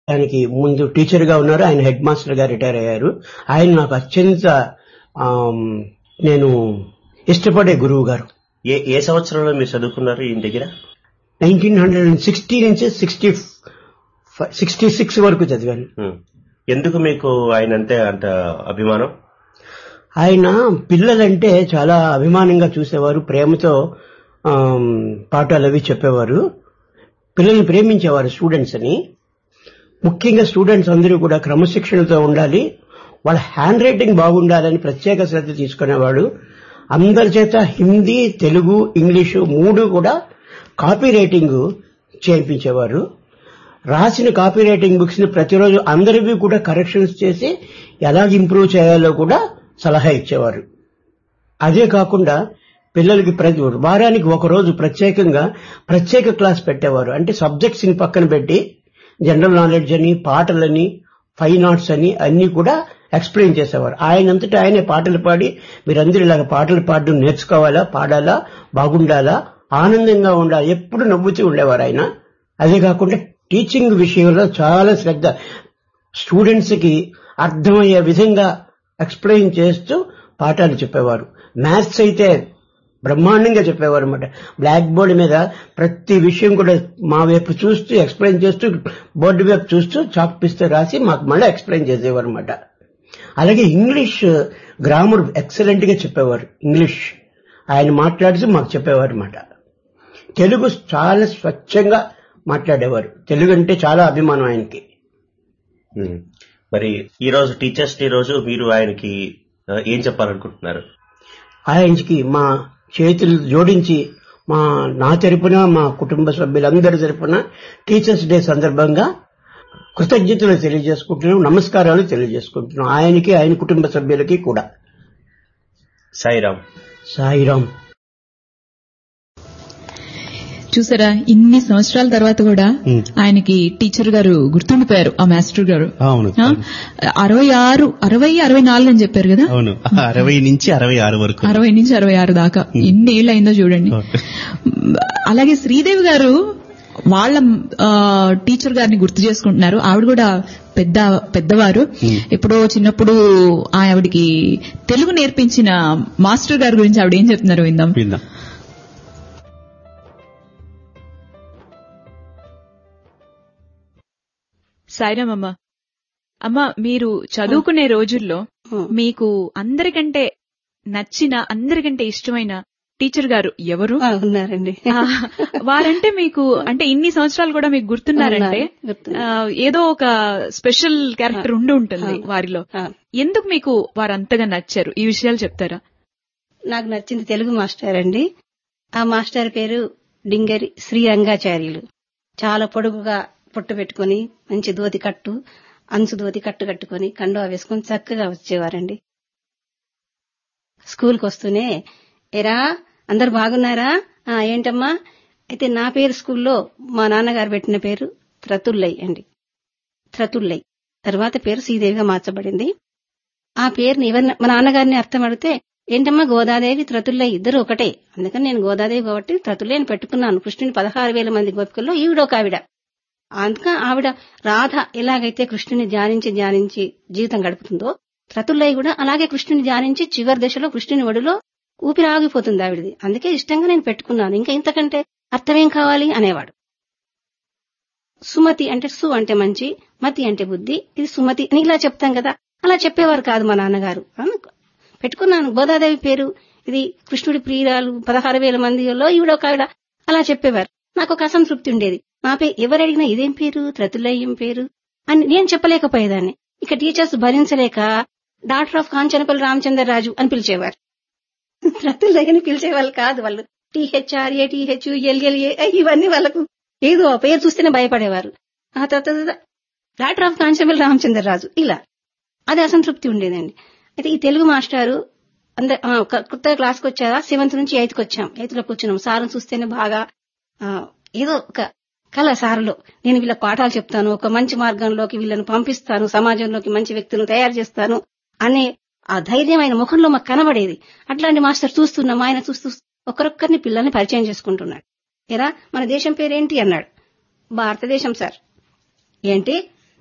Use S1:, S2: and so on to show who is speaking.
S1: ఆయనకి ముందు టీచర్ గా ఉన్నారు ఆయన హెడ్ మాస్టర్ గా రిటైర్ అయ్యారు ఆయన నాకు అత్యంత ఆమ్, నేను ఇష్టపడే గురువు గారు
S2: ఏ ఏ సంవత్సరంలో మీరు చదువుకున్నారు ఈయన దగ్గర
S1: నైన్టీన్ హండ్రెడ్ అండ్ సిక్స్టీ నుంచి సిక్స్టీ సిక్స్టీ సిక్స్ వరకు చదివాను
S2: ఉమ్. ఎందుకు మీకు ఆయన అంతే అంత అభిమానం
S1: ఆయన పిల్లలంటే చాలా అభిమానంగా చూసేవారు ప్రేమతో ఆమ్, పాఠాలు అవి చెప్పేవారు పిల్లల్ని ప్రేమించేవారు స్టూడెంట్స్ అని ముఖ్యంగా స్టూడెంట్స్ అందరూ కూడా క్రమశిక్షణతో ఉండాలి వాళ్ళ హ్యాండ్ రైటింగ్ బాగుండాలని ప్రత్యేక శ్రద్ధ తీసుకునేవాడు అందరి చేత హిందీ తెలుగు ఇంగ్లీషు మూడు కూడా కాపీ రైటింగ్ చేయించేవారు రాసిన కాపీ రైటింగ్ బుక్స్ ని ప్రతిరోజు అందరివి కూడా కరెక్షన్స్ చేసి ఎలా ఇంప్రూవ్ చేయాలో కూడా సలహా ఇచ్చేవారు అదే కాకుండా పిల్లలకి ప్రతి వారానికి ఒక రోజు ప్రత్యేకంగా ప్రత్యేక క్లాస్ పెట్టేవారు అంటే సబ్జెక్ట్స్ ని పక్కన పెట్టి జనరల్ నాలెడ్జ్ అని పాటలని ఫైన్ ఆర్ట్స్ అని అన్ని కూడా ఎక్స్ప్లెయిన్ చేసేవారు ఆయనంతటా ఆయనే పాటలు పాడి మీరందరూ ఇలాగ పాటలు పాడడం నేర్చుకోవాలా పాడాలా బాగుండాలా ఆనందంగా ఉండాలి ఎప్పుడు నవ్వుతూ ఉండేవారు ఆయన అదే కాకుండా టీచింగ్ విషయంలో చాలా శ్రద్ధ స్టూడెంట్స్ కి అర్థమయ్యే విధంగా ఎక్స్ప్లెయిన్ చేస్తూ పాఠాలు చెప్పేవారు మ్యాథ్స్ అయితే బ్రహ్మాండంగా చెప్పేవారు అనమాట బ్లాక్ బోర్డు మీద ప్రతి విషయం కూడా మా వైపు చూస్తూ ఎక్స్ప్లెయిన్ చేస్తూ బోర్డు వైపు చూస్తూ చాక్ పిస్తూ రాసి మాకు మళ్ళీ ఎక్స్ప్లెయిన్ చేసేవారు అనమాట అలాగే ఇంగ్లీష్ గ్రామర్ ఎక్సలెంట్ గా చెప్పేవారు ఇంగ్లీష్ ఆయన మాట్లాడుతూ మాకు చెప్పేవారు అనమాట తెలుగు చాలా స్వచ్ఛంగా మాట్లాడేవారు తెలుగు అంటే చాలా అభిమానం ఆయనకి
S2: ఉమ్. మరి ఈ రోజు టీచర్స్ డే రోజు మీరు ఆయనకి ఆ, ఏం చెప్పాలనుకుంటున్నారు
S1: ఆయనకి మా చేతులు జోడించి మా నా తరపున మా కుటుంబ సభ్యులందరి తరపున టీచర్స్ డే సందర్భంగా కృతజ్ఞతలు తెలియజేసుకుంటున్నాం నమస్కారాలు తెలియజేసుకుంటున్నాం ఆయనకి ఆయన కుటుంబ సభ్యులకి కూడా
S2: సాయిరామ్
S1: సాయిరాం
S3: చూసారా ఇన్ని సంవత్సరాల తర్వాత కూడా ఆయనకి టీచర్ గారు గుర్తుండిపోయారు ఆ మాస్టర్ గారు
S4: అవును
S3: ఆ? అరవై ఆరు అరవై అరవై నాలుగు అని చెప్పారు కదా
S4: అవును అరవై నుంచి అరవై ఆరు వరకు
S3: అరవై నుంచి అరవై ఆరు దాకా ఎన్ని ఏళ్ళు అయిందో చూడండి అలాగే శ్రీదేవి గారు వాళ్ళ ఆ, టీచర్ గారిని గుర్తు చేసుకుంటున్నారు ఆవిడ కూడా పెద్ద పెద్దవారు ఎప్పుడో చిన్నప్పుడు ఆవిడికి తెలుగు నేర్పించిన మాస్టర్ గారి గురించి ఆవిడ ఏం చెప్తున్నారు విందాం
S4: విందాం
S5: సాయిరామ్ అమ్మ అమ్మ మీరు చదువుకునే రోజుల్లో మీకు అందరికంటే నచ్చిన అందరికంటే ఇష్టమైన టీచర్ గారు ఎవరు
S6: ఆ, ఉన్నారండి
S5: ఆ, వారంటే మీకు అంటే ఇన్ని సంవత్సరాలు కూడా మీకు గుర్తున్నారంటే
S6: ఉన్నారు, గుర్తున్నారు.
S5: ఆ, ఏదో ఒక స్పెషల్ క్యారెక్టర్ ఉండి ఉంటుంది వారిలో
S6: ఆ,
S5: ఎందుకు మీకు వారు అంతగా నచ్చారు ఈ విషయాలు చెప్తారా
S6: నాకు నచ్చింది తెలుగు మాస్టర్ అండి ఆ మాస్టర్ పేరు డింగరి శ్రీ రంగాచార్యులు చాలా పొడుగుగా పొట్టు పెట్టుకుని మంచి దోతి కట్టు అంచు దోతి కట్టు కట్టుకుని కండువా వేసుకుని చక్కగా వచ్చేవారండి స్కూల్కి వస్తూనే ఎరా అందరు బాగున్నారా ఆ, ఏంటమ్మా అయితే నా పేరు స్కూల్లో మా నాన్నగారు పెట్టిన పేరు త్రతుల్లయ్య అండి త్రతుల్లయ్య తర్వాత పేరు శ్రీదేవిగా మార్చబడింది ఆ పేరుని ఎవరిని మా నాన్నగారిని అర్థం అడిగితే ఏంటమ్మా గోదాదేవి త్రతుల్లయ్య ఇద్దరు ఒకటే అందుకని నేను గోదాదేవి కాబట్టి త్రతుల్లేని పెట్టుకున్నాను కృష్ణుని పదహారు వేల మంది గోపికల్లో ఈవిడ ఒక ఆవిడ అందుక ఆవిడ రాధ ఎలాగైతే కృష్ణుని ధ్యానించి ధ్యానించి జీవితం గడుపుతుందో త్రతుల్లయ్య కూడా అలాగే కృష్ణుని ధ్యానించి చివరి దశలో కృష్ణుని ఒడిలో ఊపిరి ఆగిపోతుంది ఆవిడది అందుకే ఇష్టంగా నేను పెట్టుకున్నాను ఇంకా ఇంతకంటే అర్థమేం కావాలి అనేవాడు సుమతి అంటే సు అంటే మంచి మతి అంటే బుద్ధి ఇది సుమతి అని ఇలా చెప్తాం కదా అలా చెప్పేవారు కాదు మా నాన్నగారు అను- పెట్టుకున్నాను గోదాదేవి పేరు ఇది కృష్ణుడి ప్రియురాలు పదహారు వేల మందిలో ఈవిడ ఒక ఆవిడ అలా చెప్పేవారు నాకు ఒక అసంతృప్తి ఉండేది నా పేరు ఎవరు అడిగినా ఇదేం పేరు త్రతులయ్యం పేరు అని నేను చెప్పలేకపోయేదాన్ని ఇక టీచర్స్ భరించలేక డాక్టర్ ఆఫ్ కాంచనపల్లి రామచంద్రరాజు అని పిలిచేవారు త్రతులయ్యని పిలిచేవాళ్ళు కాదు వాళ్ళు టీహెచ్ఆర్ఏ టీహెచ్ ఎల్ఎల్ఏ ఇవన్నీ వాళ్ళకు ఏదో ఆ పేరు చూస్తేనే భయపడేవారు ఆ తర్వాత డాక్టర్ ఆఫ్ కాంచనపల్లి రామచంద్రరాజు ఇలా అది అసంతృప్తి ఉండేదండి అయితే ఈ తెలుగు మాస్టారు అంద ఆ, ఒక కొత్త క్లాస్కి వచ్చారా సెవెంత్ నుంచి ఎయిత్ కి వచ్చాం ఎయిత్ లో కూర్చున్నాం సార్ని చూస్తేనే బాగా ఆ, ఏదో ఒక కళ సార్లో నేను వీళ్ళ పాఠాలు చెప్తాను ఒక మంచి మార్గంలోకి వీళ్ళని పంపిస్తాను సమాజంలోకి మంచి వ్యక్తులను తయారు చేస్తాను అనే ఆ ధైర్యం ఆయన ముఖంలో మాకు కనబడేది అట్లాంటి మాస్టర్ చూస్తున్నాం ఆయన చూస్తూ ఒకరొక్కరిని పిల్లల్ని పరిచయం చేసుకుంటున్నాడు ఎరా మన దేశం పేరేంటి అన్నాడు భారతదేశం సార్ ఏంటి